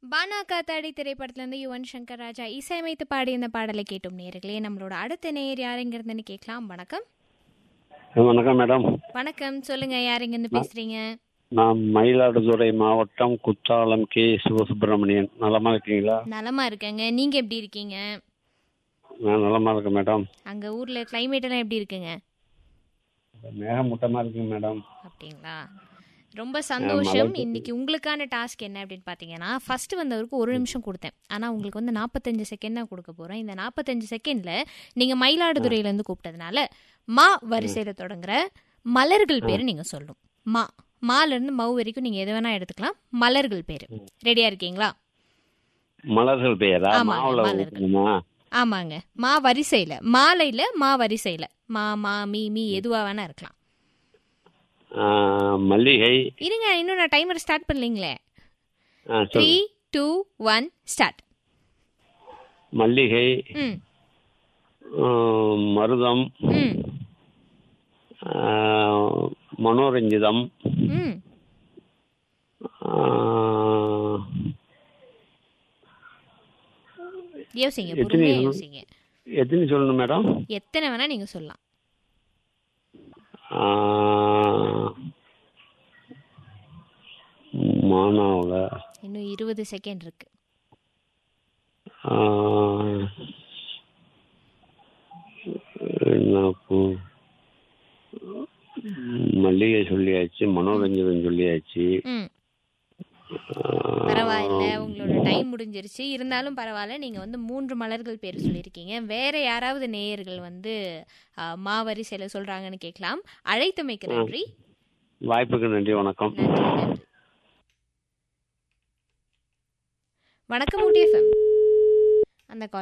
பானா காத்தாடி திரைப்படத்திலிருந்து யுவன் சங்கர் ராஜா இசையமைத்து பாடிய இந்த பாடலை கேட்டோம் நேர்களே நம்மளோட அடுத்த நேயர் யாருங்கிறதுன்னு கேட்கலாம் வணக்கம் வணக்கம் மேடம் வணக்கம் சொல்லுங்க யாருங்கன்னு பேசுறீங்க நான் மயிலாடுதுறை மாவட்டம் குத்தாலம் கே சிவசுப்பிரமணியன் நலமா இருக்கீங்களா நலமா இருக்கேங்க நீங்க எப்படி இருக்கீங்க நான் நலமா இருக்கேன் மேடம் அங்க ஊர்ல கிளைமேட் எல்லாம் எப்படி இருக்குங்க மேகமூட்டமா இருக்குங்க மேடம் அப்படிங்களா ரொம்ப சந்தோஷம் இன்னைக்கு உங்களுக்கான டாஸ்க் என்ன அப்படின்னு பார்த்தீங்கன்னா ஃபர்ஸ்ட் வந்தவருக்கு ஒரு நிமிஷம் கொடுத்தேன் ஆனால் உங்களுக்கு வந்து நாற்பத்தஞ்சு செகண்ட் தான் கொடுக்க போகிறேன் இந்த நாற்பத்தஞ்சு செகண்டில் நீங்கள் மயிலாடுதுறையிலேருந்து கூப்பிட்டதுனால மா வரிசையில் தொடங்குற மலர்கள் பேர் நீங்கள் சொல்லணும் மா மாலேருந்து மவு வரைக்கும் நீங்கள் எது வேணால் எடுத்துக்கலாம் மலர்கள் பேர் ரெடியாக இருக்கீங்களா மலர்கள் பெயரா ஆமாங்க, மாவுல மலர்கள். ஊத்தணுமா? ஆமாங்க மா வரிசையில் மாலையில் மா வரிசையில் மா மா மீ மீ எதுவாக வேணா இருக்கலாம் ஆ, மல்லிகை இருங்க இன்னும் நான் டைமர் ஸ்டார்ட் பண்ணலீங்களே ஆ, த்ரீ சொல்லு. டூ ஒன் ஸ்டார்ட் மல்லிகை ம் ஆ, மருதம் ம் ஆ, மனோரஞ்சிதம் ம் ஆ, யோசிங்க எத்தனை பொறுமையா இது? யோசிங்க எத்தனை சொல்லணும் மேடம் எத்தனை வேணா நீங்க சொல்லலாம் ஆ, மானாவில் இன்னும் இருபது செகண்ட் இருக்கு ஆ, என்ன பூ மல்லிகை சொல்லியாச்சு மனோரஞ்சனம் சொல்லியாச்சு ம் ஆ, பரவாயில்ல உங்களோட டைம் முடிஞ்சிருச்சு இருந்தாலும் பரவாயில்ல நீங்க வந்து மூன்று மலர்கள் பேர் சொல்லியிருக்கீங்க வேற யாராவது நேயர்கள் வந்து ஆ, மாவரிசையில சொல்றாங்கன்னு கேட்கலாம் அழைத்தமைக்கு நன்றி வாய்ப்புக்கு நன்றி வணக்கம் நன்றி நன்றி வணக்கம் ஊட்டி எஃப்எம் அந்த கால்